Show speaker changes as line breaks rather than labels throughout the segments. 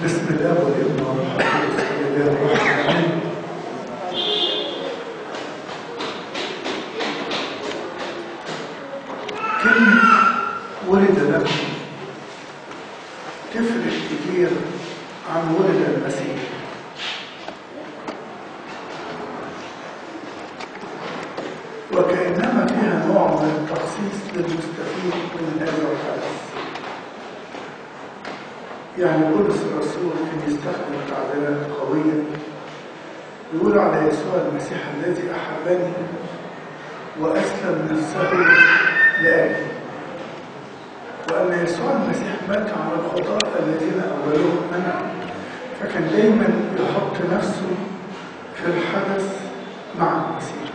بسم الله والابن والروح القدس الاله الواحد امين كلمة ولد لكم تفرق كتير عن ولد المسيح وكأنما فيها نوع من التخصيص للمستفيد من هذا الحدث يعني بولس الرسول كان يستخدم تعبيرات قوية يقول على يسوع المسيح الذي أحبني وأسلم نفسه لأجلي وأن يسوع المسيح مات على الخطاة الذين أولوهم أنا فكان دايما يحط نفسه في الحدث مع المسيح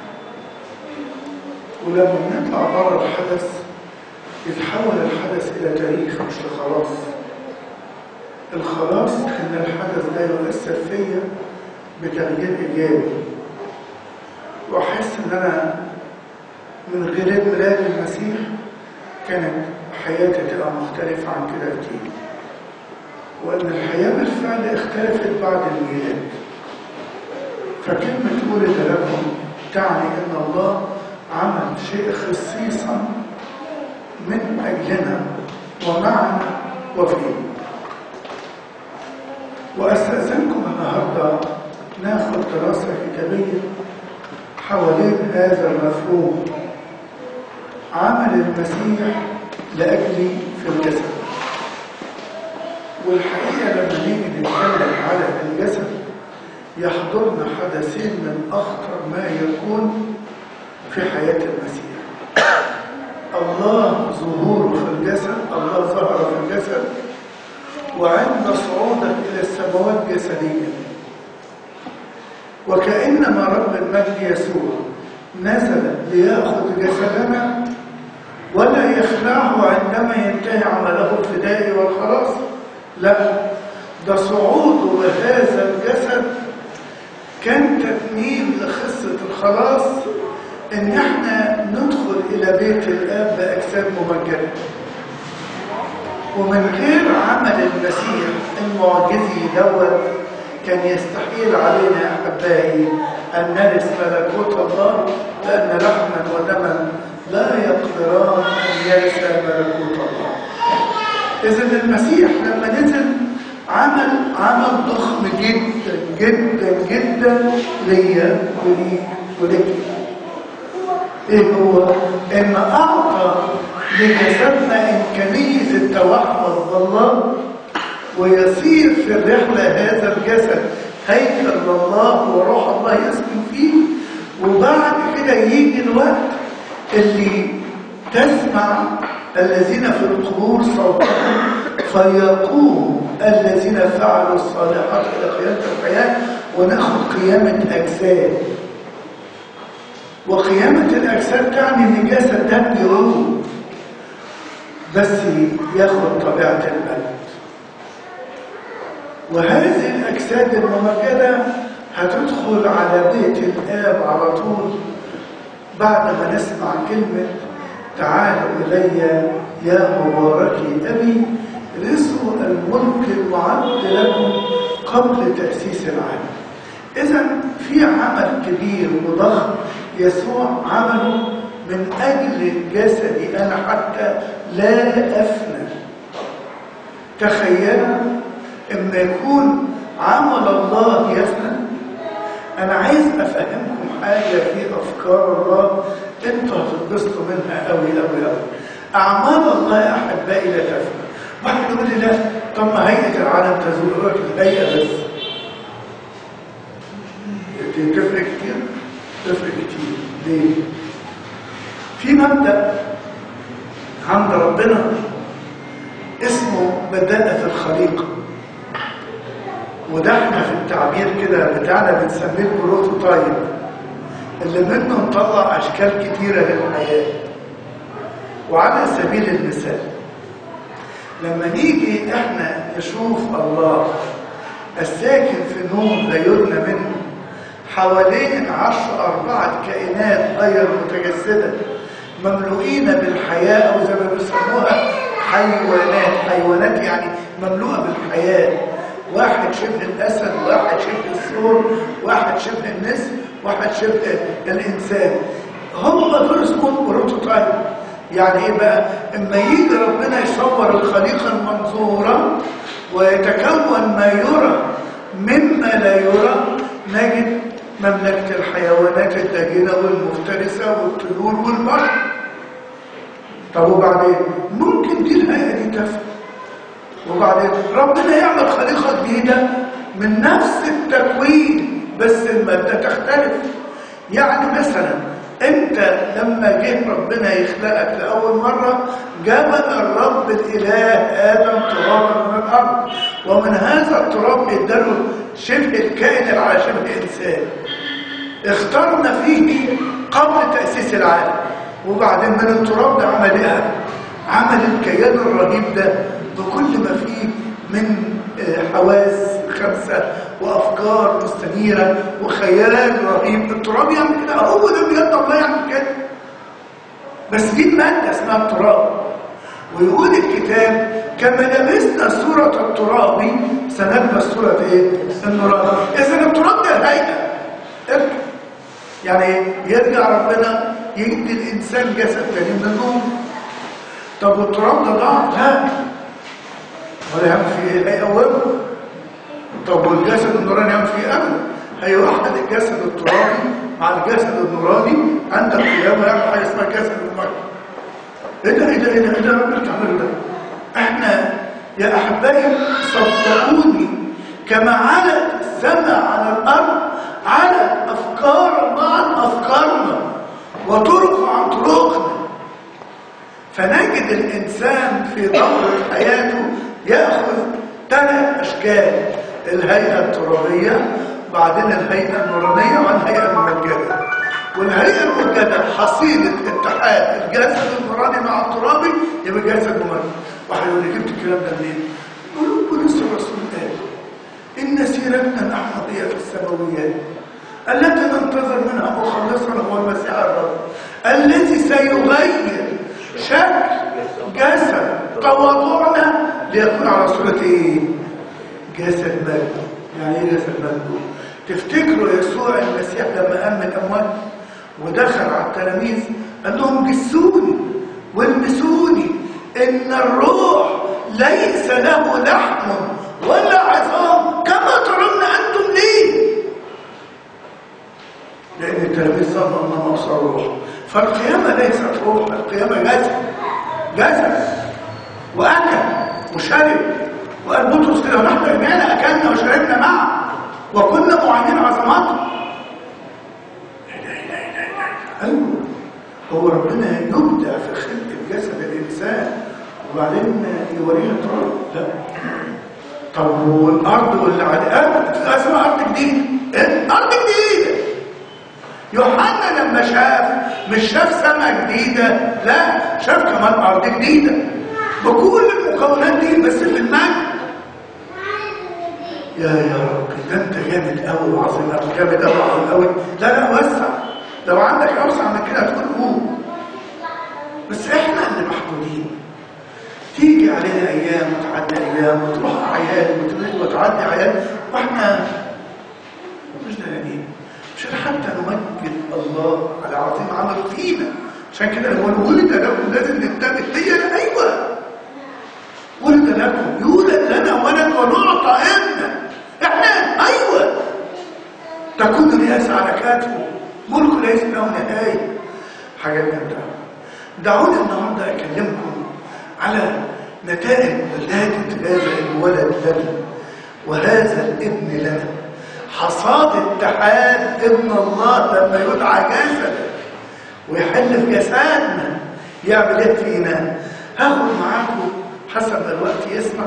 ولما نطلع بره الحدث يتحول الحدث إلى تاريخ مش لخلاص الخلاص ان الحدث ده يؤثر فيا بتغيير ايجابي واحس ان انا من غير عيد ميلاد المسيح كانت حياتي تبقى مختلفة عن كده كتير وان الحياة بالفعل اختلفت بعد الميلاد فكلمة ولد لكم تعني ان الله عمل شيء خصيصا من اجلنا ومعنا وفينا وأستأذنكم النهاردة ناخد دراسة كتابية حوالين هذا المفهوم عمل المسيح لأجلي في الجسد والحقيقة لما نيجي نتكلم على الجسد يحضرنا حدثين من أخطر ما يكون في حياة المسيح الله ظهوره في الجسد الله ظهر في الجسد وعند صعودك إلى السماوات جسديا وكأنما رب المجد يسوع نزل ليأخذ جسدنا ولا يخلعه عندما ينتهي عمله الفدائي والخلاص لا ده صعوده بهذا الجسد كان تتميم لخصة الخلاص ان احنا ندخل الى بيت الاب باجساد ممجده ومن غير عمل المسيح المعجزي دوت كان يستحيل علينا يا احبائي ان نرث ملكوت الله لان لحما ودما لا يقدران ان يرث ملكوت الله اذا المسيح لما نزل عمل عمل ضخم جدا جدا جدا ليا وليك ولك ايه هو ان اعطى لجسدنا إمكانية التوحد بالله ويصير في الرحلة هذا الجسد هيكل الله وروح الله يسكن فيه وبعد كده يجي الوقت اللي تسمع الذين في القبور صوتهم فيقوم الذين فعلوا الصالحات إلى قيامة الحياة وناخد قيامة أجساد وقيامة الأجساد تعني إن الجسد ده بيعود بس ياخد طبيعة الملك وهذه الأجساد الممجدة هتدخل على بيت الآب على طول بعد ما نسمع كلمة تعالوا إلي يا مباركي أبي رزق الملك المعد لكم قبل تأسيس العالم إذا في عمل كبير وضخم يسوع عمله من أجل جسدي أنا حتى لا أفنى تخيلوا إن يكون عمل الله يفنى أنا عايز أفهمكم حاجة في أفكار الله أنتوا هتتبسطوا منها أوي أوي أوي أعمال الله يا أحبائي لا تفنى واحد يقول لي لا طب ما هيئة العالم تزول لك الهيئة بس تفرق كتير تفرق كتير ليه؟ في مبدأ عند ربنا اسمه بداءة الخليقة وده احنا في التعبير كده بتاعنا بنسميه البروتوتايب اللي منه نطلع اشكال كتيرة للحياة وعلى سبيل المثال لما نيجي احنا نشوف الله الساكن في نور لا يدنى منه حوالين عرش أربعة كائنات غير متجسدة مملوئين بالحياة أو زي ما بيسموها حيوانات حيوانات يعني مملوءة بالحياة واحد شبه الاسد واحد شبه الثور واحد شبه النسر واحد شبه الانسان هم دول اسمهم بروتوتايب يعني ايه بقى اما يجي ربنا يصور الخليقه المنظوره ويتكون ما يرى مما لا يرى نجد مملكه الحيوانات الداجنه والمفترسه والطيور والبشر طب وبعدين ممكن دي الهيئه دي تفهم وبعدين ربنا يعمل خليقه جديده من نفس التكوين بس الماده تختلف يعني مثلا انت لما جه ربنا يخلقك لاول مره جبل الرب الاله ادم ترابا من الارض ومن هذا التراب اداله شبه الكائن اللي على شبه انسان اخترنا فيه قبل تاسيس العالم وبعدين من التراب ده عمل ايه عمل الكيان الرهيب ده بكل ما فيه من حواس خمسة وأفكار مستنيرة وخيال رهيب التراب يعمل كده هو ده بيد الله يعمل كده بس دي مادة اسمها التراب ويقول الكتاب كما لبسنا صورة التراب سنلبس صورة ايه؟ النوراني إذا التراب ده الهيئة يعني يرجع ربنا يدي الإنسان جسد تاني من النور طب والتراب ده ضعف؟ لا ولا يعمل فيه ايه؟ هيقومه طب والجسد النوراني يعمل فيه ابدا هيوحد الجسد الترابي مع الجسد النوراني عند القيامه يعمل حاجه اسمها جسد المرء ايه ده ايه ده ايه ده ايه ده ربنا تعمله ده احنا يا احبائي صدقوني كما علت السماء على الارض على افكار عن افكارنا وترفع عن طرقنا فنجد الانسان في دورة حياته ياخذ ثلاث اشكال الهيئه الترابيه بعدين الهيئه النورانيه والهيئه الممجده والهيئه الممجده حصيله اتحاد الجسد النوراني مع الترابي يبقى جسد ممجد واحد يقول لي جبت الكلام ده منين؟ يقول بولس الرسول قال ان سيرتنا نحن هي في السماويات التي ننتظر منها مخلصنا هو المسيح الرب الذي سيغير شكل جسد تواضعنا ليكون على صورة ايه؟ جسد مجد يعني ايه جسد مجد؟ تفتكروا يسوع المسيح لما قام من الاموات ودخل على التلاميذ قال لهم جسوني والبسوني ان الروح ليس له لحم ولا عظام كما ترون انتم ليه لان التلاميذ ظنوا انهم ابصروا روح فالقيامه ليست روح القيامه جسد جسد واكل وشرب وقال بطرس كده ونحن جميعنا اكلنا وشربنا معه وكنا معينين عظماته ايوه هو ربنا يبدع في خلق جسد الانسان وبعدين يورينا التراب لا طب والارض واللي على اسمها ارض جديده ارض جديده يوحنا لما شاف مش شاف سماء جديده لا شاف كمان ارض جديده بكل المكونات دي بس في المجد يا يا رب ده انت جامد قوي وعظيم قوي جامد قوي وعظيم قوي لا لا وسع لو عندك اوسع من كده تقول قول بس احنا اللي محدودين تيجي علينا ايام وتعدي ايام وتروح اعياد وتعدي اعياد واحنا مش دارين مش حتى نمجد الله على عظيم عمل فينا عشان كده هو ولد لكم لازم ننتبه هي ايوه ولد لكم يولد لنا ولد ونعطى ابنا احنا ايوه تكون رئاسة على كتفه ملك ليس له نهاية حاجات جامدة دعوني النهارده اكلمكم على نتائج ولادة هذا الولد لنا وهذا الابن لنا حصاد اتحاد ابن الله لما يدعى جسد ويحل في جسدنا يعمل ايه فينا هاخد معاكم حسب ما الوقت يسمع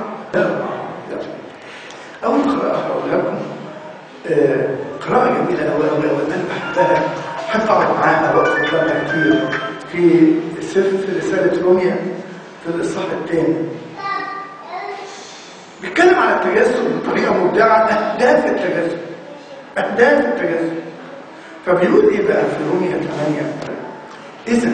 اول قراءه هقول لكم آه قراءه جميله قوي قوي قوي انا بحبها بحب اقعد معاها وقت قراءه كتير في سفر في رساله روميا في الاصحاح الثاني بيتكلم على التجسد بطريقه مبدعه اهداف التجسد اهداف التجسد فبيقول ايه بقى في روميا 8 اذا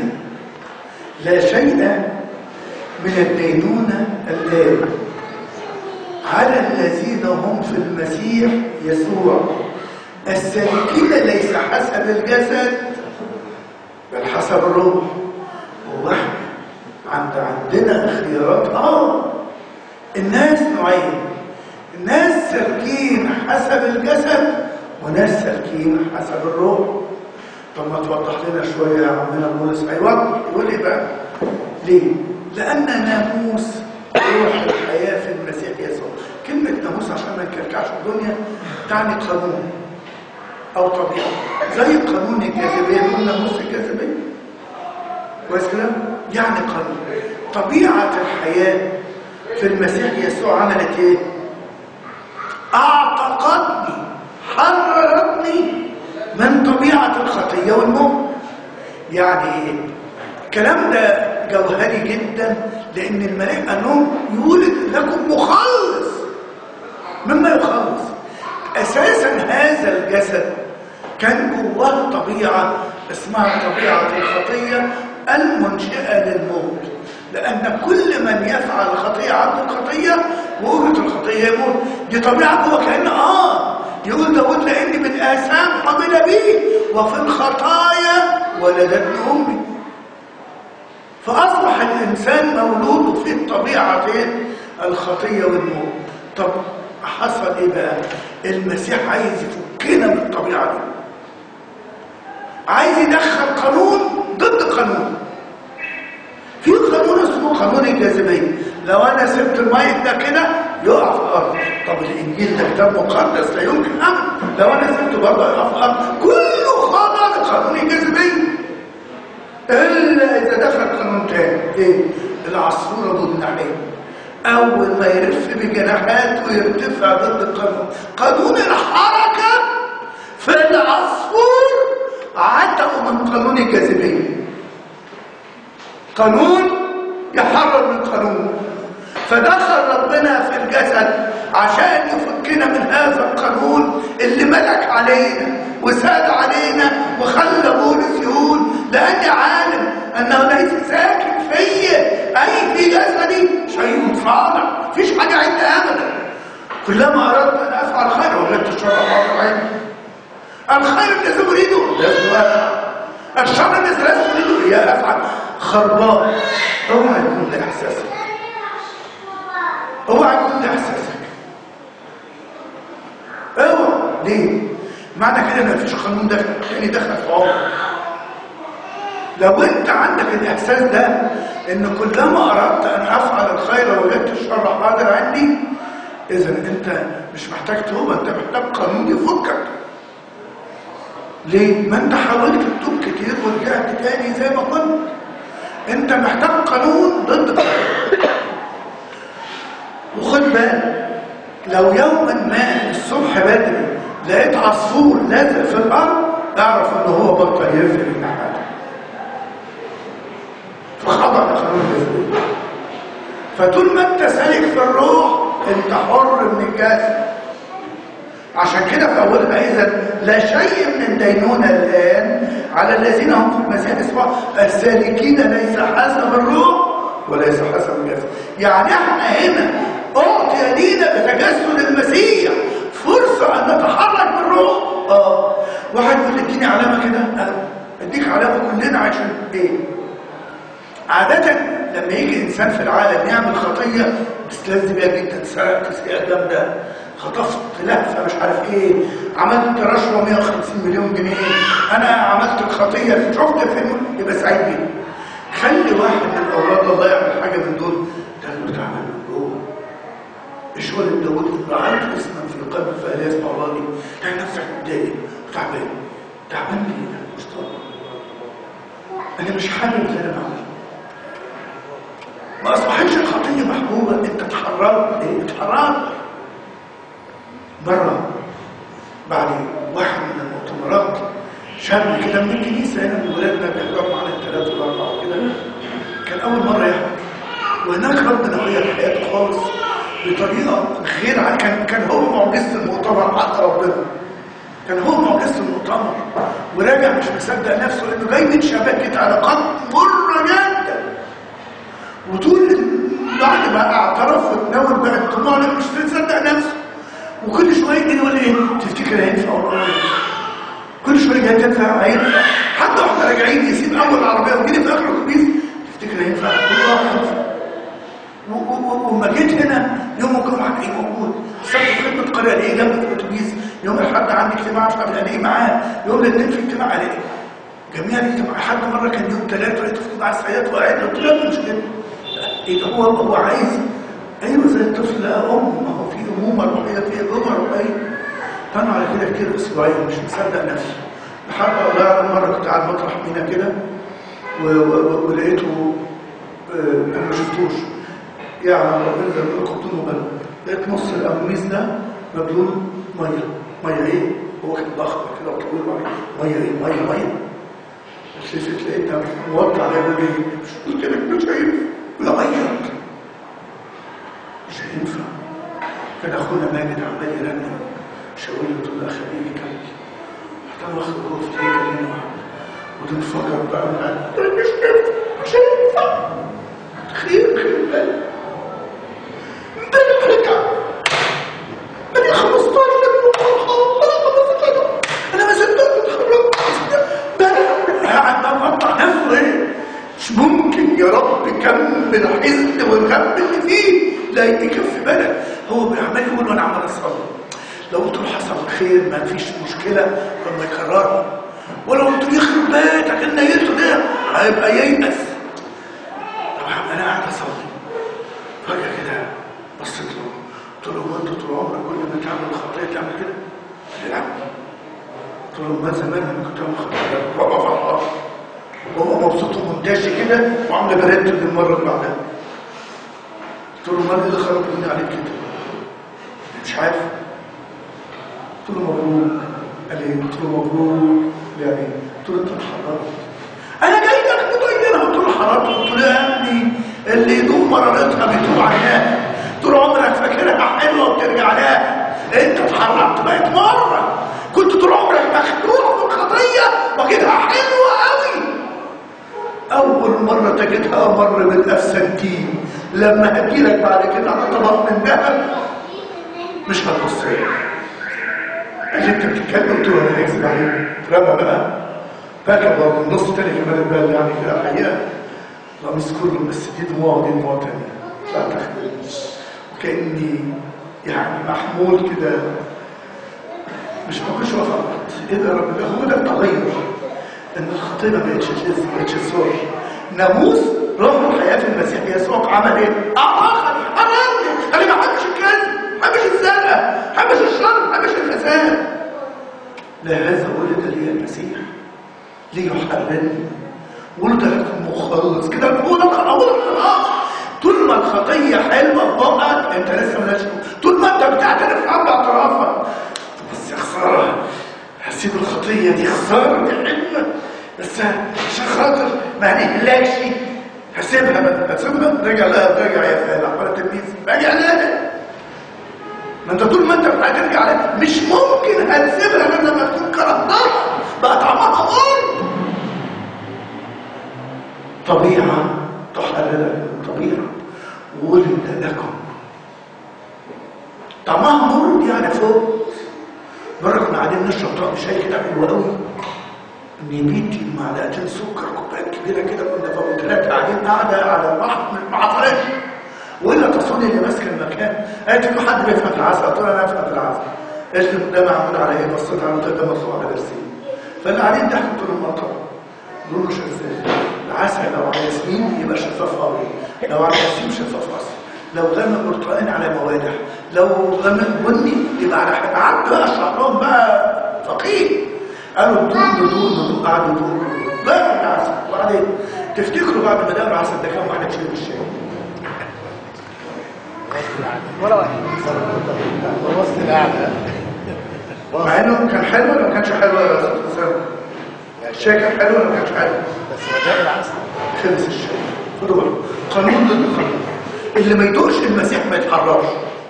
لا شيء من الدينونه الآن على الذين هم في المسيح يسوع السالكين ليس حسب الجسد بل حسب الروح هو احنا عند عندنا خيارات اه الناس نوعين الناس سالكين حسب الجسد وناس سالكين حسب الروح طب ما توضح لنا شويه يا عمنا بولس ايوه يقول ايه بقى ليه لان ناموس روح الحياه في المسيح يسوع كلمه ناموس عشان ما نكركعش الدنيا تعني قانون او طبيعه زي قانون الجاذبيه من ناموس الجاذبيه كويس كده يعني قانون طبيعه الحياه في المسيح يسوع عملت ايه اعتقدني حررتني من طبيعه الخطيه والموت يعني ايه الكلام ده جوهري جدا لان الملائكه قال لهم يولد لكم مخلص مما يخلص اساسا هذا الجسد كان جواه طبيعه اسمها طبيعه الخطيه المنشئه للموت لان كل من يفعل خطيه عنده خطيه وأجرة الخطيه يموت دي طبيعه جوه كان اه يقول داود لاني من اثام حمل بي وفي الخطايا ولدتني امي فأصبح الإنسان مولود في الطبيعتين الخطية والموت طب حصل إيه بقى؟ المسيح عايز يفكنا من الطبيعة دي عايز يدخل قانون ضد قانون في قانون اسمه قانون الجاذبية لو أنا سبت المايك ده كده يقع في الأرض طب الإنجيل ده كتاب مقدس لا يمكن أمر لو أنا سبته برضه يقع في الأرض كله خضع لقانون الجاذبية الا اذا دخل قانون تاني ايه العصفوره ضد النحلين اول ما يلف بجناحاته ويرتفع ضد القانون قانون الحركه في العصفور عتقوا من قانون الجاذبيه قانون يحرر من قانون فدخل ربنا في الجسد عشان يفكنا من هذا القانون اللي ملك علينا وساد علينا وخلى بولس يقول لاني عالم انه ليس ساكن فيا اي في جسدي شيء صالح مفيش حاجه عندي ابدا كلما اردت ان افعل خير وجدت الشر حاضر عندي الخير الذي اريده لازم افعل الشر الذي لا اريده يا افعل خربان اوعى يكون ده احساسك اوعى يكون ده احساسك اوعى ليه معنى كده ان مفيش قانون داخل تاني داخل في عمرك لو انت عندك الاحساس ده ان كلما اردت ان افعل الخير وجدت الشر حاضر عندي اذا انت مش محتاج توبه انت محتاج قانون يفكك ليه ما انت حاولت تتوب كتير ورجعت تاني زي ما كنت انت محتاج قانون ضد قانون وخد بالك لو يوما ما الصبح بدري لقيت عصفور لازق في الارض اعرف ان هو بطل يفرق من حاجه فخضع لقانون الجاذبيه فطول ما انت سالك في الروح انت حر من الجسد عشان كده في اولها اذا لا شيء من الدينونه الان على الذين هم في المسيح يسوع السالكين ليس حسب الروح وليس حسب الجسد يعني احنا هنا اعطي لينا بتجسد المسيح فرصه ان نتحرك بالروح اه واحد يقول لي اديني علامه كده أه. اديك علامه كلنا عشان ايه عادة لما يجي إنسان في العالم يعمل خطية بيستلذ بيها جدا سرقت سرقة جامدة خطفت لهفة مش عارف ايه عملت رشوة 150 مليون جنيه أنا عملت الخطية شفت فيلم يبقى سعيد بيه خلي واحد من أولاد الله يعمل حاجة من دول ده اللي بتعمل من جوه الشغل داود رعيت اسما في قلب فلا يسمع الله لي تلاقي نفسك متضايق وتعبان تعبان ليه انا مش طالب انا مش حابب اللي انا بعمله ما اصبحتش الخطيه محبوبه انت اتحررت ايه اتحررت مره بعد واحد من المؤتمرات شاب كده من الكنيسه هنا من ولادنا بيحضروا معانا الثلاثه والاربعه وكده كان اول مره يحضر وهناك ربنا غير حياته خالص بطريقه غير ع- كان كان هو معجزه المؤتمر حق ربنا كان هو معجزه المؤتمر وراجع مش مصدق نفسه انه جاي من شبكه علاقات مره جدا وطول بعد ما اعترف واتناول بقى الدموع مش مصدق نفسه وكل شويه كده يقول ايه تفتكر هينفع ولا لا كل شويه جاي تنفع هينفع حتى واحنا راجعين يسيب اول عربيه ويجي في اخر الاتوبيس تفتكر هينفع وما جيت هنا يوم الجمعه ايه موجود صرت خدمه قريه الاقيه جنبي في الاتوبيس يوم الاحد عندي اجتماع مش عارف الاقيه معاه يوم الاثنين في اجتماع الاقيه جميع الاجتماع حد مره كان يوم ثلاثه لقيته في اجتماع السيدات وقاعد قلت له مش كده ايه ده هو هو عايز ايوه زي الطفل ام ما هو في امومه روحيه في امومه روحيه كانوا على كده كتير اسبوعين مش مصدق نفسي لحد والله مره كنت قاعد مطرح مينا كده ولقيته انا ما شفتوش يعني ربنا زي ما بيقول خدوا له بالك لقيت نص القميص ده مبلول ميه ميه ايه هو كان اخضر كده وطويل ميه ايه ميه ميه شفت لقيتها موطي على بالي مش قلت لك مش هينفع لا ميه مش هينفع كان اخونا ماجد عمال يرنم شاور له تقول له خليني كمل حتى انا واخد جوه في كلمه وتنفجر بقى من مش هينفع مش هينفع خير خير بالك امبارح رجع بقى 15 انا ما صدقت اتخرجت امبارح قاعد بقى مقطع نفسه ايه مش ممكن يا رب كم الحزن والغم اللي فيه لا يكفي بالك هو عمال يقول وانا عمال اصلي لو قلت له حصل خير ما فيش مشكله لما يكررها ولو قلت له يخرب بيتك اللي نيته ده هيبقى ييأس طبعا انا قاعد اصلي فجاه كده بصيت له قلت له هو انت طول عمرك كل ما تعمل خطيه تعمل كده؟ قال لي لا قلت له ما زمان لما كنت بعمل خطيه بابا فرحان وهو مبسوط ومندهش كده وعامله برنت المره اللي بعدها قلت له ما اللي خرج مني عليك كده؟ مش عارف قلت له مبروك قال لي قلت له مبروك يعني قلت له انت اتحررت انا جاي لك متغيره قلت له حررت قلت له يا ابني اللي يدوم مرارتها بيتوب عليها طول عمرك فاكرها حلوه وبترجع لها انت اتحررت بقت مره كنت طول عمرك مخدوع في الخطيه واخدها حلوه قوي اول مره تجدها مر بالافسنتين لما هجيلك بعد كده على طبق من ذهب مش هتبص لي اللي انت بتتكلم قلت له انا هيكذب عليك رمى بقى فاكر برضه النص تاني كمان البال يعني كده الحقيقه القميص كله بس دي دموع ودي دموع تانية لا تخبرنيش وكاني يعني محمول كده مش بخش وافقط ايه ده يا رب ده هو ده التغير ان الخطيه ما بقتش جز ما بقتش صور ناموس روح الحياه في المسيح يسوع عمل ايه؟ اعتقد حرمني انا ما بحبش الكذب ما بحبش السرقه ما بحبش الشر ما بحبش الفساد لا هذا ولد لي المسيح ليحررني ولد لكم مخلص كده بقول لك اقول خلاص طول ما الخطيه حلوه في بقك انت لسه مالهاش طول ما انت بتعترف عنها اعترافك بس يا خساره هسيب الخطيه دي خساره دي حلوه بس عشان خاطر ما نهلكش هسيبها بقى هسيبها رجع لها رجع يا فالح ولا تلميذ رجع لها ما انت طول ما انت هترجع لها مش ممكن هتسيبها غير لما تكون كرهتها بقى طعمها مر طبيعه تحررك من طبيعه ولد لكم طعمها مر دي يعني فوق مرة كنا قاعدين نشرب طعم شاي كده حلو قوي نبيتي معلقتين سكر كوبايات كبيره كده كنا فوق ثلاثه قاعدين قاعده على البحر ما عطرش والا تصوني اللي ماسكه المكان قالت له حد بيفهم العسل قلت لها انا افهم العسل قالت لي ده معمول على ايه بصيت على ده مطلوب على درسين فاللي قاعدين تحت قلت لهم اه طبعا دول مش ازاي العسل لو على ياسمين يبقى شفاف قوي لو على ياسمين شفاف اصلا لو غمق برتقاني على موادح لو غمق بني يبقى على حاجه قعدت بقى اشرح لهم بقى فقيه قالوا بدون بدون بدون قعدوا يدوروا لا العسل وبعدين تفتكروا بعد ما دقوا العسل ده كام واحد شرب الشاي
ولا واحد وسط القعده
مع انه كان حلو ولا ما كانش حلو يا استاذ حسام الشاي كان حلو ولا ما كانش حلو
بس بدأ العسل
خلص الشاي خدوا بالكم قانون ضد القانون اللي ما يدوقش المسيح ما يتحررش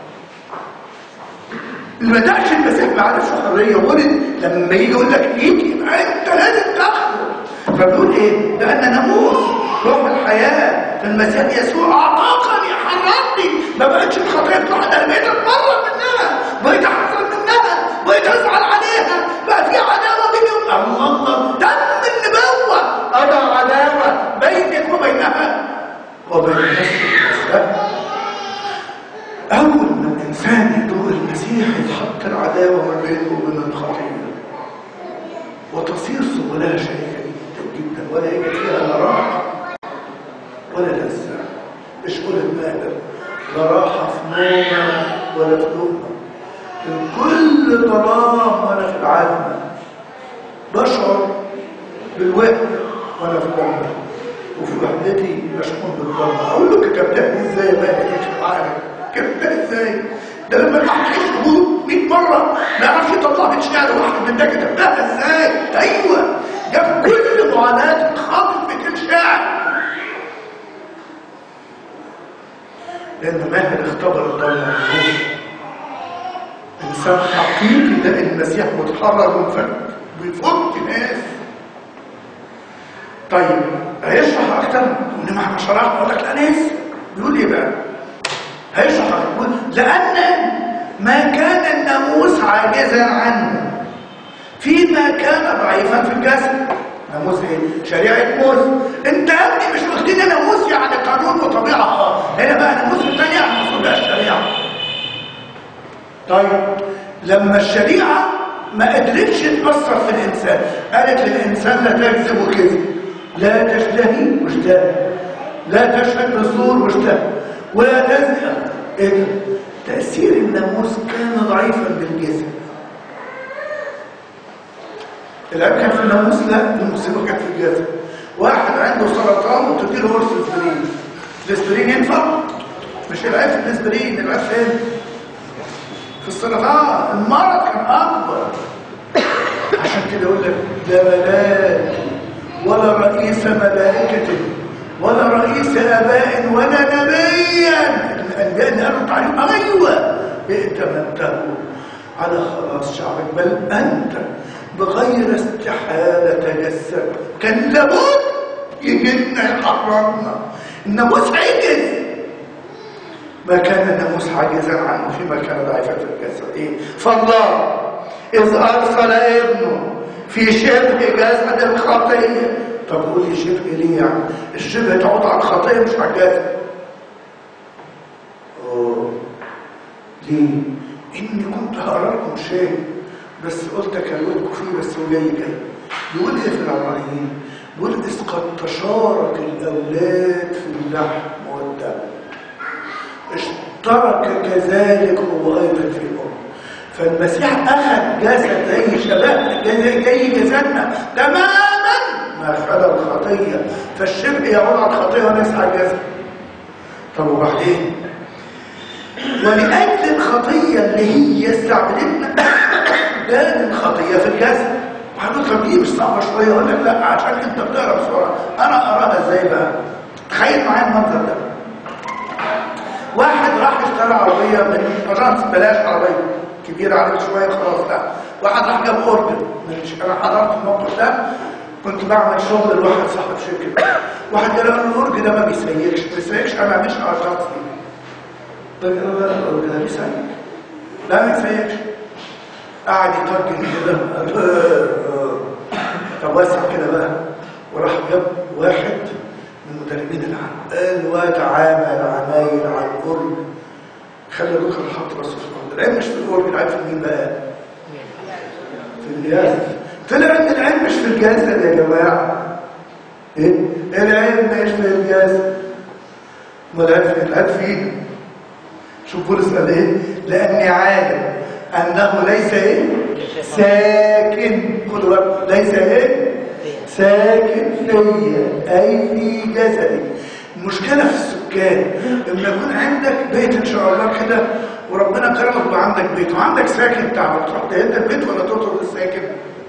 اللي ما دقش المسيح ما عرفش حريه ولد لما يجي يقول لك ليك يبقى انت لازم تاخده فبيقول ايه؟ لان ناموس روح الحياه في المسيح يسوع اعطاكني حريه حررني ما بقتش الخطيه بتاعتي انا بقيت اتمرن منها بقيت احذر منها بقيت ازعل عليها بقى في عداوه بيني وبين الله دم النبوه اضع عداوه بينك وبينها وبين نفسك أول ما الإنسان يدور المسيح يتحط العداوة ما بينه وبين الخطية وتصير سبلها شريكة جدا جدا ولا يجي فيها لا راحة ولا لذة مش قول المادة لا راحة في نومة ولا في نومة الكل ظلام وأنا في العالم بشعر بالوحدة وأنا في الوحدة وفي وحدتي بشعر بالظلمة أقول له كتبتها إزاي بقى في العالم كتبتها إزاي ده لما الواحد يشهد 100 مرة ما يعرفش يطلع من شعر واحد من ده كتبتها إزاي أيوه ده في كل معاناة خاطب بكل شاعر لأن ماهر اختبر الضلمة إنسان حقيقي ده المسيح متحرر ومفك بيفك ناس طيب هيشرح أكتر إنما احنا شرحنا أقول لك لا ناس بيقول إيه بقى؟ هيشرح يقول لأن ما كان الناموس عاجزا عنه فيما كان ضعيفا في الجسد ناموس ايه؟ شريعة موسى انت يا ابني مش واخدين ناموس يعني قانون وطبيعة اه هنا بقى ناموس الثانية المفروض بقى الشريعة طيب لما الشريعة ما قدرتش تأثر في الإنسان قالت للإنسان لا تكذب وكذب لا تشتهي واشتهي لا تشهد بالزور واشتهي ولا تزني ايه ده؟ تأثير الناموس كان ضعيفا بالجسم العيب كان في الناموس لا المصيبه كانت في الجسم واحد عنده سرطان وتديله قرص اسبرين الاسبرين ينفع مش العيب في الاسبرين العيب فين في السرطان المرض كان اكبر عشان كده يقول لك لا ملاك ولا رئيس ملائكه ولا رئيس اباء ولا نبيا الانبياء اللي قالوا تعليم ايوه ائتمنته على خلاص شعبك بل انت بغير استحالة تجسد كان لابد يجينا يحررنا الناموس عجز ما كان الناموس عاجزا عنه فيما كان ضعيفا في الجسد ايه فالله اذ ارسل ابنه في شبه جسد الخطيه طب قول لي شبه ليه يعني الشبه تعود على الخطيه مش على الجسد اوه ليه اني كنت هقرا لكم شيء بس قلت اكلمكم فيه بس هو جاي جاي بيقول ايه في العبرانيين بيقول اذ قد تشارك الاولاد في اللحم والدم اشترك كذلك هو ايضا في الام فالمسيح اخذ جسد زي شبابنا زي زي جسدنا تماما ما خلا الخطيه فالشبه يعود على الخطيه وليس على الجسد طب وبعدين ولاجل الخطيه اللي هي استعملتنا كان خطيه في الجسد وهنقول طب دي مش صعبه شويه اقول لك لا عشان انت بتقرا بسرعه انا اقراها ازاي بقى تخيل معايا المنظر ده واحد راح اشترى عربيه من اجانس بلاش عربيه كبيره عليك شويه خلاص لا واحد راح جاب اوردر مش انا حضرت الموقف ده كنت بعمل شغل لواحد صاحب شركه واحد قال له الاورج ده ما بيسيكش ما بيسيكش انا ما بعملش اجانس دي قال له لا الاورج ده بيسيك لا ما بيسيكش قعد يترجم كده طب واسع كده بقى وراح جاب واحد من مدربين العالم قال وتعامل عمايل على القرب خلي الركن حط راسه في الارض العلم مش في القرب العلم في مين بقى في الجهاز طلع ان العلم مش في الجسد يا جماعه ايه العلم مش في الجسد ما العلم في العلم فيه شوف بولس قال ايه لاني عالم انه ليس ايه ساكن خدوا بالك ليس ايه ساكن فيا اي في جسدي المشكله في السكان لما يكون عندك بيت ان شاء الله كده وربنا كرمك وعندك بيت وعندك ساكن تعمل تروح تهد البيت ولا تطرد الساكن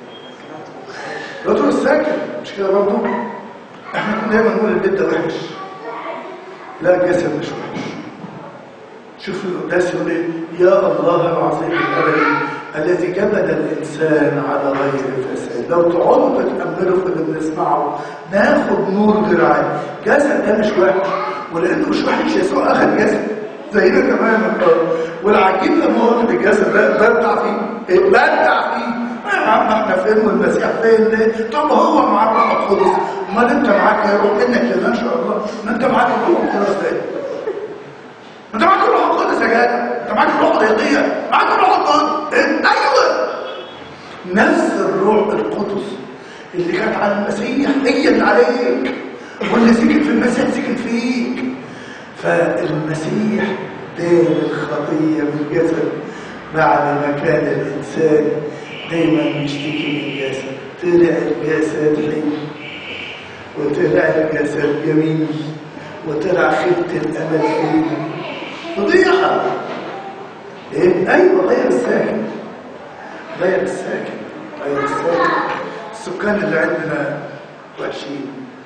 تطرد الساكن مش كده برضه احنا كنا دايما نقول البيت ده وحش لا الجسد مش وحش شوف القداس يقول ايه يا الله العظيم الابدي الذي جبل الانسان على غير فساد لو تقعدوا تتاملوا في اللي بنسمعه ناخد نور غير عادي الجسد ده مش وحش ولانه مش وحش يسوع اخذ جسد زينا تماما والعجيب لما هو واخد الجسد ده بدع فيه إيه؟ بدع فيه يا عم احنا فين والمسيح فين ليه؟ طب هو مع الروح القدس امال انت معاك هيروح منك كده ان شاء الله ما انت معاك الروح القدس ده انت معاك الروح القدس يا جدع انت معاك الروح الحقيقيه معاك الروح القدس إيه؟ ايوه نفس الروح القدس اللي كانت على المسيح هي اللي عليك واللي سكن في المسيح سكن فيك فالمسيح دين الخطيه بالجسد بعد ما كان الانسان دايما يشتكي من الجسد طلع الجسد حلو وطلع الجسد جميل وطلع خيبه الامل فيه فضيحه ايه ايوه غير الساكن غير الساكن غير الساكن السكان اللي عندنا وحشين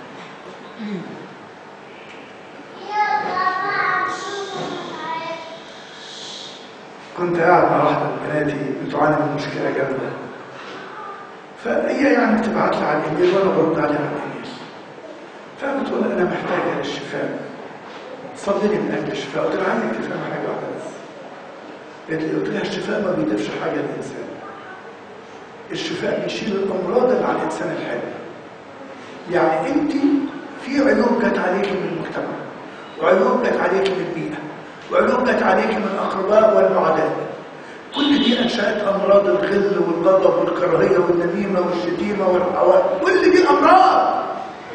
كنت قاعد مع واحدة من بناتي بتعاني من مشكلة جامدة فهي يعني بتبعت لي على الايميل وانا برد عليها على الايميل فبتقول انا محتاجة للشفاء صلي لي من اجل الشفاء قلت لها عندك تفهم حاجة واحدة بس قالت لي قلت لها الشفاء ما بيضيفش حاجة للإنسان الشفاء بيشيل الأمراض اللي على الإنسان الحالي يعني أنت في عيوب جت عليك من المجتمع وعيوب جت عليك من البيئة وعيوب جت عليك من الأقرباء والمعاداة كل دي أنشأت أمراض الغل والغضب والكراهية والنميمة والشتيمة والحوادث كل دي أمراض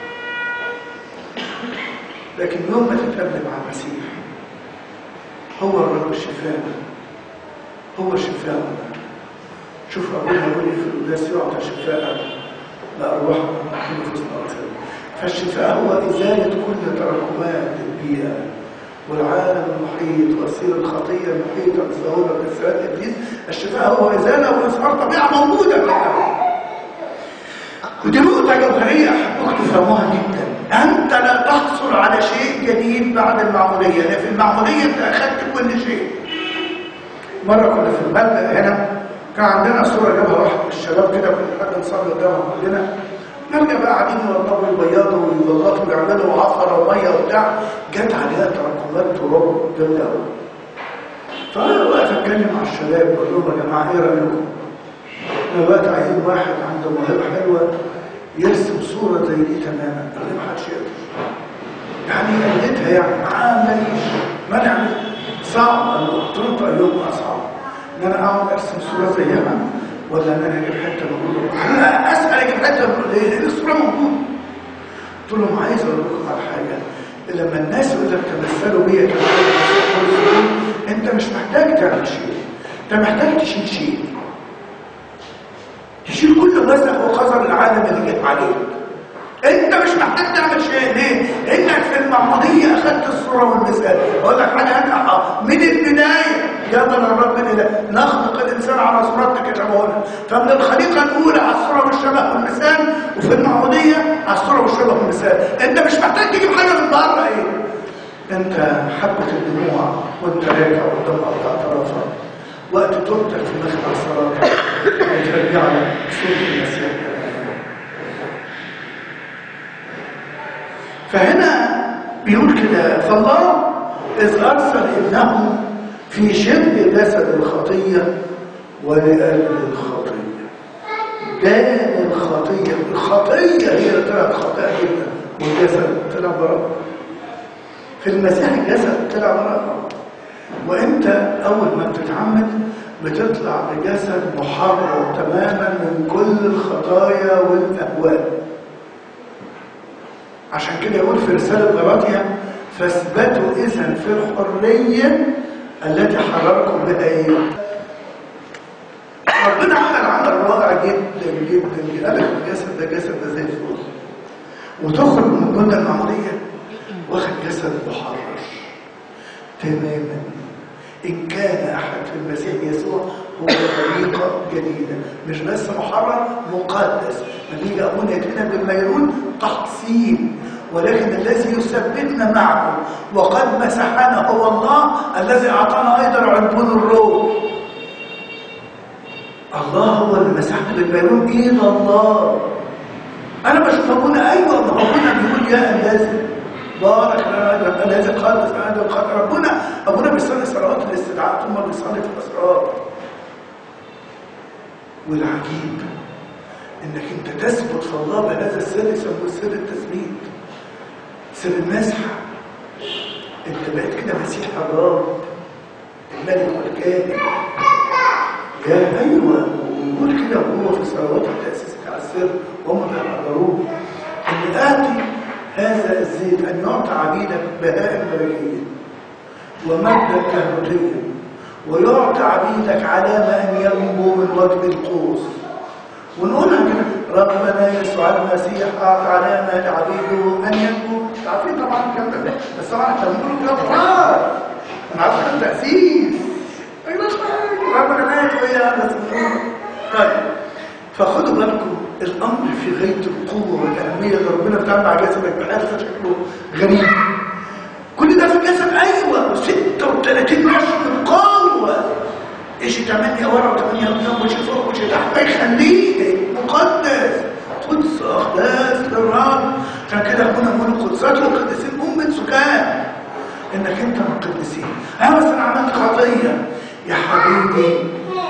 لكن يوم ما تتقابل مع المسيح هو الرب الشفاء هو شفاء شوف أبونا يقول لي في القداس يعطى شفاء لأرواح نفوسنا أكثر فالشفاء هو إزالة كل تراكمات البيئة والعالم المحيط وسير الخطية المحيطة بظهور كسرات إبليس الشفاء هو إزالة وإظهار طبيعة موجودة في الأرض ودي نقطة جوهرية أحبك تفهموها جدا أنت لا تحصل على شيء جديد بعد المعمودية لأن في المعمودية أنت أخذت كل شيء مرة كنا في المبدأ هنا كان عندنا صورة جابها واحد من الشباب كده كنا حد نصلي قدامهم كلنا نرجع بقى قاعدين يوضبوا ويبيضوا ويبلطوا ويعملوا عفرة ومية وبتاع جت عليها تراكمات تراب جامدة قوي فأنا واقف أتكلم مع الشباب بقول لهم يا جماعة إيه رأيكم؟ احنا دلوقتي عايزين واحد عنده موهبة حلوة يرسم صورة زي دي تماما قال لي ما حدش يقدر يعني قلتها يعني معاه ماليش ما نعمل صعب قال له قلت له طيب يوم اصعب ان انا اقعد ارسم صورة زيها ولا ان انا اجيب حتة موجودة انا اسال اجيب حتة موجودة ليه؟ لان الصورة موجودة قلت لهم عايز اقول لكم على حاجة لما الناس يقول لك تمثلوا بيا كما انت مش محتاج تعمل شيء انت محتاج تشيل شيء تشيل كل وزن وقذر العالم اللي جت عليك انت مش محتاج تعمل شيء ليه انك في المعموديه اخذت الصوره والمثال اقول لك حاجه انت من البدايه جابنا الرب من إله. نخلق الانسان على صورتنا كتبونا فمن الخليقه الاولى على الصوره والشبه والمثال وفي المعموديه على الصوره والشبه والمثال انت مش محتاج تجيب حاجه من بره ايه انت حبه الدموع وانت راجع قدام قطع طرفك وقت توبتك في مخدع الصلاه وترجع لك صوت المسيح فهنا بيقول كده فالله إذ أرسل ابنه في شبه جسد الخطية ولأجل الخطية دان الخطية الخطية هي اللي طلعت خطأ جدا والجسد طلع براء في المسيح الجسد طلع براء وانت اول ما بتتعمد بتطلع بجسد محرر تماما من كل الخطايا والاهواء عشان كده يقول في رسالة غلاطيا فاثبتوا إذا في الحرية التي حرركم بها إيه؟ ربنا عمل عمل رائع جدا جدا جدا قال لك الجسد ده جسد ده زي الفل وتخرج من جنة المعمودية واخد جسد محرر تماما إن كان أحد في المسيح يسوع هو خليقة جديدة مش بس محرر مقدس نتيجة أبونا يتكلم بالميرون تحصين ولكن الذي يثبتنا معه وقد مسحنا هو الله الذي أعطانا أيضا عربون الروح الله هو اللي مسحنا بالميرون إيه الله أنا بشوف أبونا أيوة ما أبونا بيقول يا الذي بارك لنا ايضا الذي قال اسمع هذا وقال ربنا ابونا بيصلي صلوات الاستدعاء ثم بيصلي في الاسرار والعجيب انك انت تثبت في الله بهذا السر يسموه سر التثبيت سر المسحه انت بقيت كده مسيح الرب الملك والكامل يا ايوه ويقول كده وهو في صلوات التاسيس على السر وهم بيحضروه ان اتي هذا الزيت ان يعطى عبيدك بهاء ملكيه ومجدا كهنوتيا ويعطى عبيدك علامه ان ينبو من وجه القوس ونقولها كده ربنا يسوع المسيح اعطى علامه لعبيده ان ينبو عارفين طبعا الكلام ده بس طبعا احنا بنقول كده فرار انا عارف التاسيس ايوه ربنا مات ويا بس طيب فخدوا بالكم الامر في غايه القوه والاهميه اللي ربنا بتعمل مع جسدك بحرص شكله غريب كل ده في الجسد ايوه 36 نشر قوه ايش 8 ورا و8 قدام وش فوق وش تحت ما يخليك مقدس قدس اقداس للرب عشان كده كنا بنقول القدسات والقديسين أمة سكان انك انت من القديسين ها بس انا عملت خطيه يا حبيبي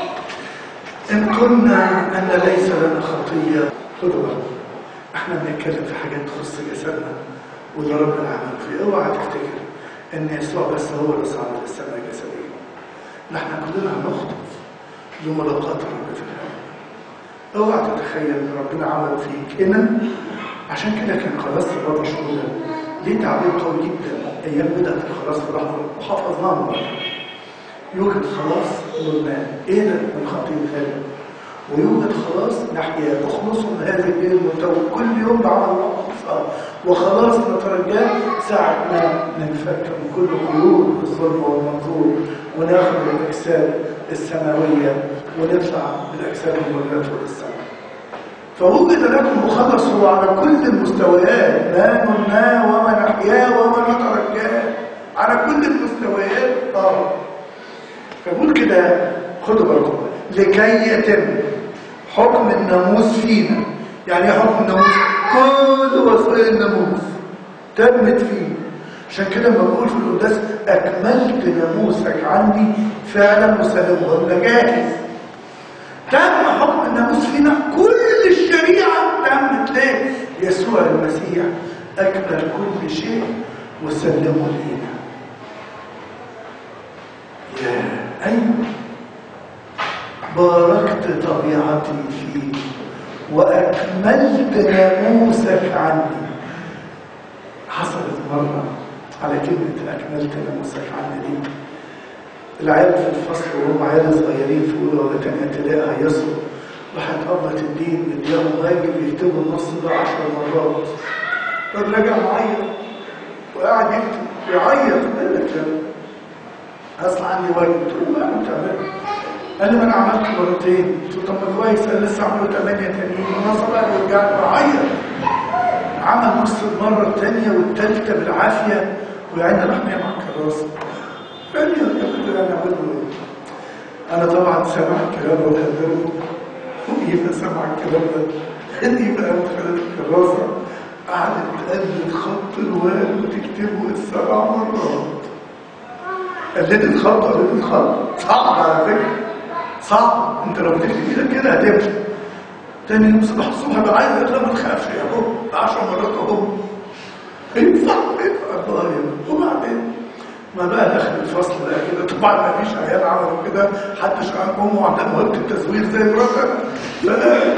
ان قلنا ان ليس لنا خطيه خدوا بالكم احنا بنتكلم في حاجات تخص جسدنا واللي ربنا عمل فيه اوعى تفتكر ان يسوع بس هو اللي صعد للسماء جسديا لا احنا كلنا هنخطف لملاقات الرب في الهواء اوعى تتخيل ان ربنا عمل فيك هنا عشان كده كان خلاص الرب شهودا ليه تعبير قوي جدا ايام بدات الخلاص في لحظه وحفظناه مرة. يوجد خلاص والماء ايه ده من خطيه خالد ويوجد خلاص نحيا اخلصوا من هذه الليل المتوب كل يوم بعمل الله وخلاص نترجاه ساعة ما ننفك من كل قيود الظلم والمنظور وناخد الأجساد السماوية ونطلع بالأجساد المولدة للسماء فوجد لكم مخلص هو على كل المستويات ما نمناه وما نحياه وما نترجاه على كل المستويات اه فبقول كده خدوا بالكم لكي يتم حكم الناموس فينا يعني ايه حكم الناموس كل وصايا الناموس تمت فيه عشان كده لما بقول في القداس اكملت ناموسك عني فعلا وسلمه ده جاهز تم حكم الناموس فينا كل الشريعه تمت ليه يسوع المسيح اكمل كل شيء وسلمه لينا يا ايوه باركت طبيعتي فيك وأكملت ناموسك عني حصلت مرة على كلمة أكملت ناموسك عني دي العيال في الفصل وهم عيال صغيرين في أولى ولا تانية تلاقي هيصوا راحت أبلة الدين مديهم واجب يكتبوا النص ده عشر مرات طب راجع معيط وقاعد يكتب ويعيط قال لك اصل عندي واجب قلت له ما انت عملت قال لي ما انا عملت مرتين قلت له طب ما كويس قال لسه عملوا ثمانيه تانيين وانا صبر ورجعت بعيط عمل نص المره الثانيه والثالثه بالعافيه ويعني راح نايم على الكراسه قال لي يا ابني انا اعمل له ايه؟ انا طبعا سامع الكلام وبهدله يبقى سامع الكلام ده اللي يبقى مدخل الكراسه قعدت تقلد خط الواد وتكتبه السبع مرات قلدت الخط قلدت الخط صعب على فكره صعب انت لو بتكتب ايدك كده هتمشي تاني يوم صبح الصبح بقى عايز اقرا ما تخافش يا اهو 10 مرات اهو ينفع ينفع طيب وبعدين ما بقى داخل الفصل بقى كده طبعا ما فيش عيال عملوا كده حتى شغال امه عندها موهبه التزوير زي مراتك فانا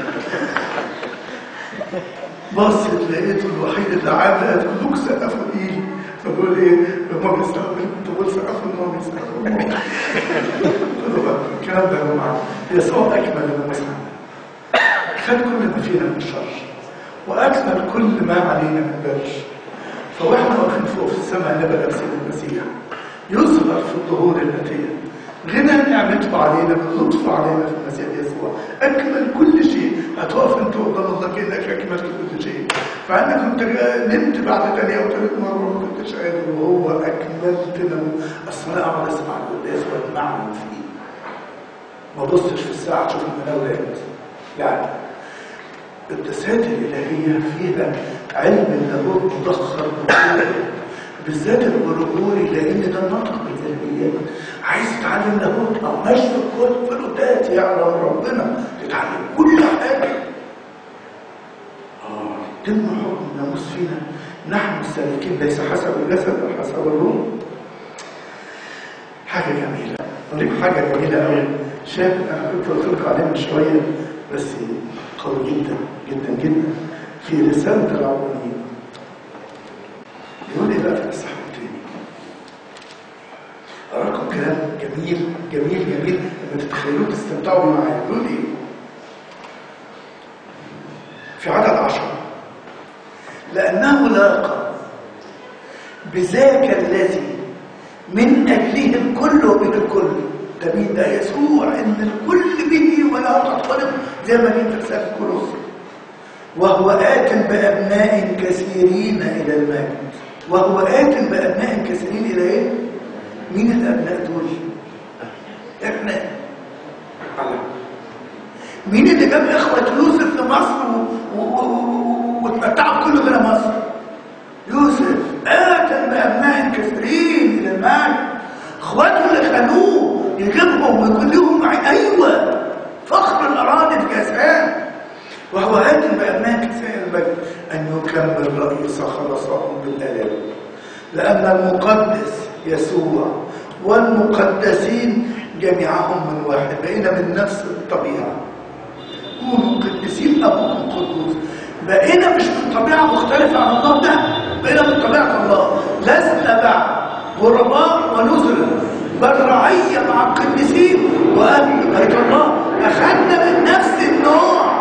بصت لقيته الوحيد اللي عامل قالت كلكم سقفوا ايه فبقول ايه هما بيسقفوا كنت بقول سقفوا هما بيسقفوا الكلام ده يا جماعه يسوع اكمل المسلم خد كل ما فينا من الشر واكمل كل ما علينا من بر فواحنا واقفين فوق في السماء نبقى لابسين المسيح يظهر في الظهور الاتيه غنى نعمته علينا من لطفه علينا في المسيح يسوع اكمل كل شيء هتقف انت قدام الله كانك اكملت كل شيء فانا كنت نمت بعد تانية او ثالث مره ما كنتش قادر وهو اكملت له اصل انا اقعد اسمع القداس واتمعن فيه ما بصش في الساعه اشوف المناوله امتى يعني القداسات الالهيه فيها علم اللاهوت مضخم بالذات الغرغوري لان ده النطق بالالهيات عايز تتعلم لاهوت او ماشي في الكل في القدات يعلم ربنا تتعلم كل حاجه اه ضمن حكم الناموس فينا نحن السالكين ليس حسب الجسد بل حسب الروح حاجه جميله أقول لك حاجه جميله قوي شاب انا كنت قلت لكم عليه من شويه بس قوي جدا جدا جدا في رساله العبرانيين يقول لي بقى في الصحة التاني أراكم كلام جميل جميل جميل لما تتخيلوه تستمتعوا بيه معايا يقول لي في عدد عشرة لأنه لاقى بذاك الذي من أجله الكل وبالكل ده مين ده يسوع إن الكل به ولا تطلب زي ما جه في رسالة كولوسي وهو آت بأبناء كثيرين إلى المجد وهو آت بأبناء كثيرين إلى إيه؟ مين الأبناء دول؟ إحنا الله. مين اللي جاب إخوة يوسف لمصر و- و- و- واتمتعوا كله إلى مصر؟ يوسف آت بأبناء كثيرين إلى المجد إخواته اللي خلوه يجيبهم ويقول لهم أيوه فخر الأراضي الجزائر وهو آت بأبناء كثير المجد أن يكمل رئيس خلصهم بالآلام لأن المقدس يسوع والمقدسين جميعهم من واحد بقينا من نفس الطبيعة كونوا قديسين أبوكم قدوس بقينا مش من طبيعة مختلفة عن الله ده بقينا من طبيعة الله لسنا بعد غرباء ونزلا بل رعية مع القديسين وأهل بيت الله أخذنا من نفس النوع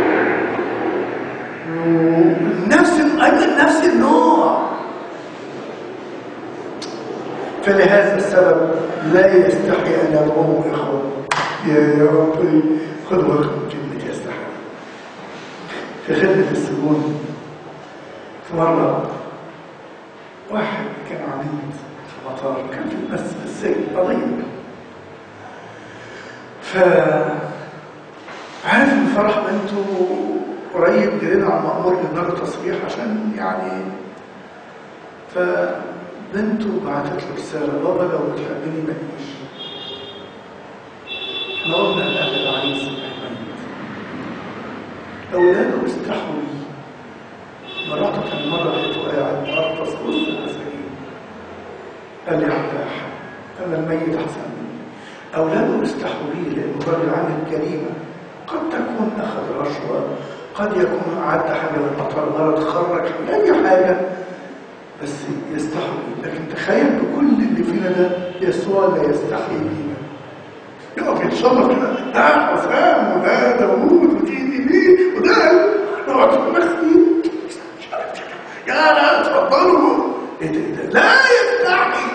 نفس أيضا نفس النوع فلهذا السبب لا يستحي أن يدعوه إخوة يا يا ربي خذ وقت كلمة يستحي في خدمة السجون في مرة واحد كان عميد في مطار كان في المس في السجن قضية ف عارف ان فرح بنته قريب جرينا على المأمور للنار تصريح عشان يعني فبنته بعتت له رسالة بابا لو بتحبني ما تجيش احنا قلنا لأهل العريس ميت أولاده استحوا لي مراته كان مرة لقيته قاعد مرقص وسط المساجين قال لي عباح أنا الميت أحسن مني أولاده استحوا لي لأنه راجل عامل جريمة قد تكون أخذ رشوة قد يكون أعد حاجة من قطع الغرض خرج أي حاجة بس يستحي لكن تخيل بكل اللي فينا ده يسوع لا يستحي بينا يقف يتشرف كده ده حسام وده داوود ودي دي دي وده نقعد في المسجد مش عارف يا لا اتفضلوا ايه ده إيه ده لا يستحي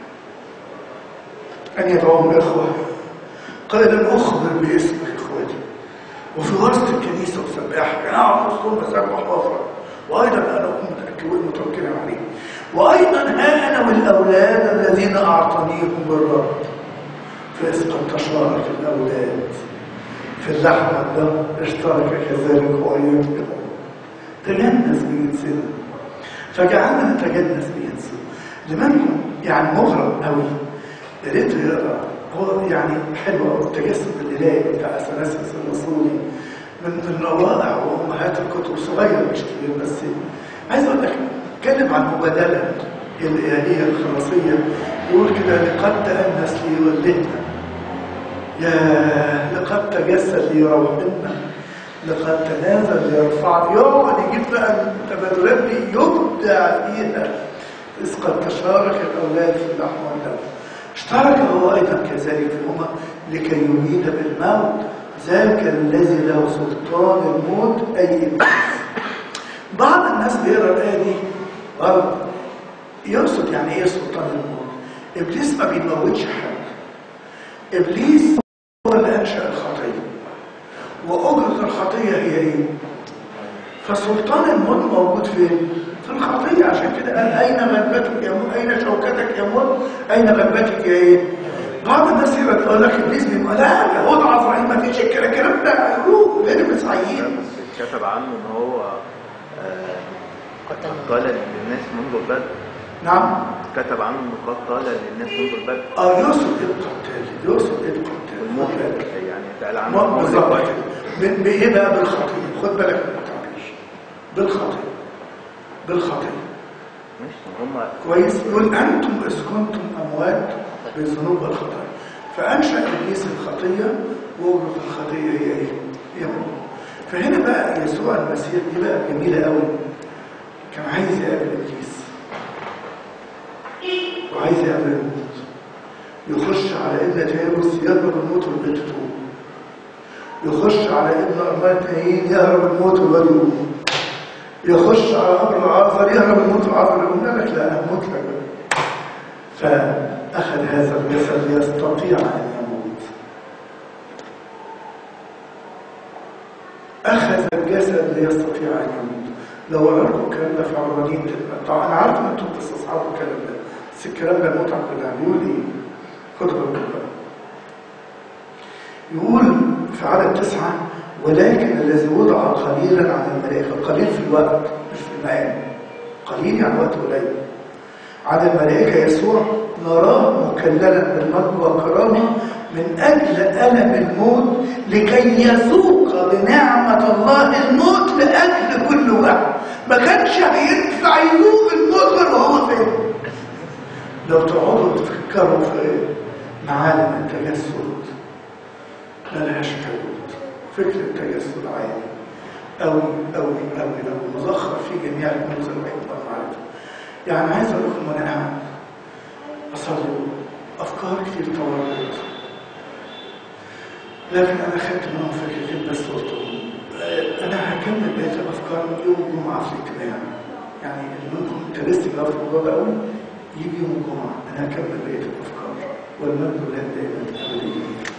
ان يدعوهم الاخوه قائلا اخبر باسمك اخواتي وفي وسط الكنيسه وسباح كان اقعد وسطهم بسبح وافرح وايضا انا اكون متاكد متوكلا عليه وايضا ها انا والاولاد الذين اعطانيهم بالرب فإذ قد تشارك الاولاد في اللحم والدم اشترك كذلك هو ايضا تجنس بجنسنا فجعلنا نتجنس بجنسه لمنكم يعني مغرم قوي يا ريت يقرا هو يعني حلو قوي التجسد الالهي بتاع اثناسيوس الرسولي من الروائع وامهات الكتب صغير مش كبير بس عايز اقول لك اتكلم عن المبادله الالهيه الخلاصيه يقول كده لقد تانس لي ولدنا يا لقد تجسد لي روحنا لقد تنازل ليرفعني يقعد يجيب بقى التبادلات دي يبدع فيها إذ قد تشارك الأولاد في اللحم والدم اشترك هو أيضا كذلك فيهما لكي يميت بالموت ذاك الذي له سلطان الموت أي إبليس بعض الناس بيقرا الآية دي غلط يقصد يعني إيه سلطان الموت إبليس ما بيموتش حد إبليس هو اللي أنشأ الخطية وأجرة الخطية هي إيه؟ فسلطان الموت موجود فين؟ في الخطية عشان كده قال أين غلبتك يا موت؟ أين شوكتك يا موت؟ أين غلبتك يا إيه؟ بعض الناس يقول يقول لك إبليس بيقول لا ده هو عفرائيل ما فيش الكلام الكلام ده قالوه غير مسيحيين
كتب عنه ان هو آه، قال للناس منذ البدء
نعم
كتب عنه قد قال للناس منذ البدء
اه يقصد القتال يقصد القتال
والموت يعني اتقال عنه
ما-
الموت
بالظبط
كويس.
كده. ب- بايه بقى بالخطيه خد بالك من التعبير بالخطيه بالخطيه
ماشي هم
كويس يقول انتم اذ كنتم اموات بالذنوب والخطايا فانشا ابليس الخطيه ووجد الخطيه هي ايه؟ هي موت فهنا بقى يسوع المسيح دي بقى جميله قوي كان عايز يقابل ابليس وعايز يقابل الموت يخش على ابن تيروس يهرب الموت والبنت تقوم يخش على ابن ارمله تايين يهرب الموت والواد يقوم يخش على قبر العازر يهرب الموت العازر يقول لك لا انا هموت لك فاخذ هذا الجسد ليستطيع ان يموت اخذ الجسد ليستطيع ان يموت لو قرأتوا الكلام ده في عبرانيين تبقى طبعا انا عارف ان انتم بتستصعبوا الكلام ده بس الكلام ده المتعه كلها بيقول ايه؟ خدوا بالكم بقى يقول في عدد تسعة ولكن الذي وضع قليلا عن الملائكة قليل في الوقت مش في المقام قليل يعني وقت قليل عن الملائكة يسوع نراه مكللا بالمجد والكرامة من أجل ألم الموت لكي يذوق بنعمة الله الموت لأجل كل واحد ما كانش هينفع يذوق الموت غير وهو فين لو تقعدوا تفكروا في معالم التجسد ملهاش حدود فكر التجسد عالي أوي أوي أوي أوي مزخر في جميع الكنوز الحكمة والمعرفة يعني عايز أقول لكم وأنا قاعد أصلي أفكار كتير تورطت لكن أنا خدت منهم فكرتين بس قلتهم آه، أنا هكمل بقية الأفكار يوم الجمعة في الاجتماع يعني اللي منكم انترستنج في الموضوع ده قوي يجي يوم الجمعة أنا هكمل بقية الأفكار والمجد لله دائما أبديا